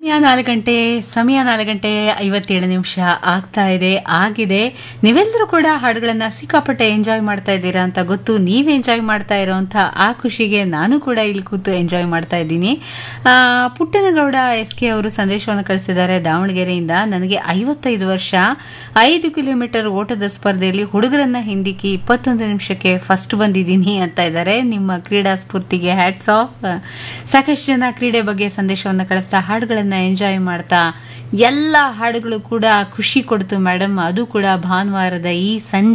ಸಮಯ ನಾಲ್ಕು ಗಂಟೆ ಸಮಯ ನಾಲ್ಕು ಗಂಟೆ ಐವತ್ತೇಳು ನಿಮಿಷ ಆಗ್ತಾ ಇದೆ ಆಗಿದೆ ನೀವೆಲ್ಲರೂ ಕೂಡ ಹಾಡುಗಳನ್ನ ಸಿಕ್ಕಾಪಟ್ಟೆ ಎಂಜಾಯ್ ಮಾಡ್ತಾ ಇದ್ದೀರಾ ಅಂತ ಗೊತ್ತು ನೀವು ಎಂಜಾಯ್ ಮಾಡ್ತಾ ಇರೋಂಥ ಆ ಖುಷಿಗೆ ನಾನು ಕೂಡ ಇಲ್ಲಿ ಕೂತು ಎಂಜಾಯ್ ಮಾಡ್ತಾ ಇದ್ದೀನಿ ಆ, ಪುಟ್ಟನಗೌಡ ಎಸ್ ಕೆ ಅವರು ಸಂದೇಶವನ್ನು ಕಳಿಸಿದ್ದಾರೆ ದಾವಣಗೆರೆಯಿಂದ ನನಗೆ ಐವತ್ತೈದು ವರ್ಷ ಐದು ಕಿಲೋಮೀಟರ್ ಓಟದ ಸ್ಪರ್ಧೆಯಲ್ಲಿ ಹುಡುಗರನ್ನ ಹಿಂದಿಕ್ಕಿ ಇಪ್ಪತ್ತೊಂದು ನಿಮಿಷಕ್ಕೆ ಫಸ್ಟ್ ಬಂದಿದ್ದೀನಿ ಅಂತ ಇದ್ದಾರೆ ನಿಮ್ಮ ಕ್ರೀಡಾ ಸ್ಫೂರ್ತಿಗೆ ಹ್ಯಾಟ್ಸ್ ಆಫ್ ಸಾಕಷ್ಟು ಜನ ಕ್ರೀಡೆ ಬಗ್ಗೆ ಸಂದೇಶವನ್ನು ಕಳಿಸ್ತಾ ಹಾಡುಗಳನ್ನ ಎಂಜಾಯ್ ಮಾಡ್ತಾ ಎಲ್ಲ ಹಾಡುಗಳು ಕೂಡ ಖುಷಿ ಕೊಡ್ತು ಮೇಡಮ್ ಅದು ಕೂಡ ಭಾನುವಾರದ ಈ ಸಂಜೆ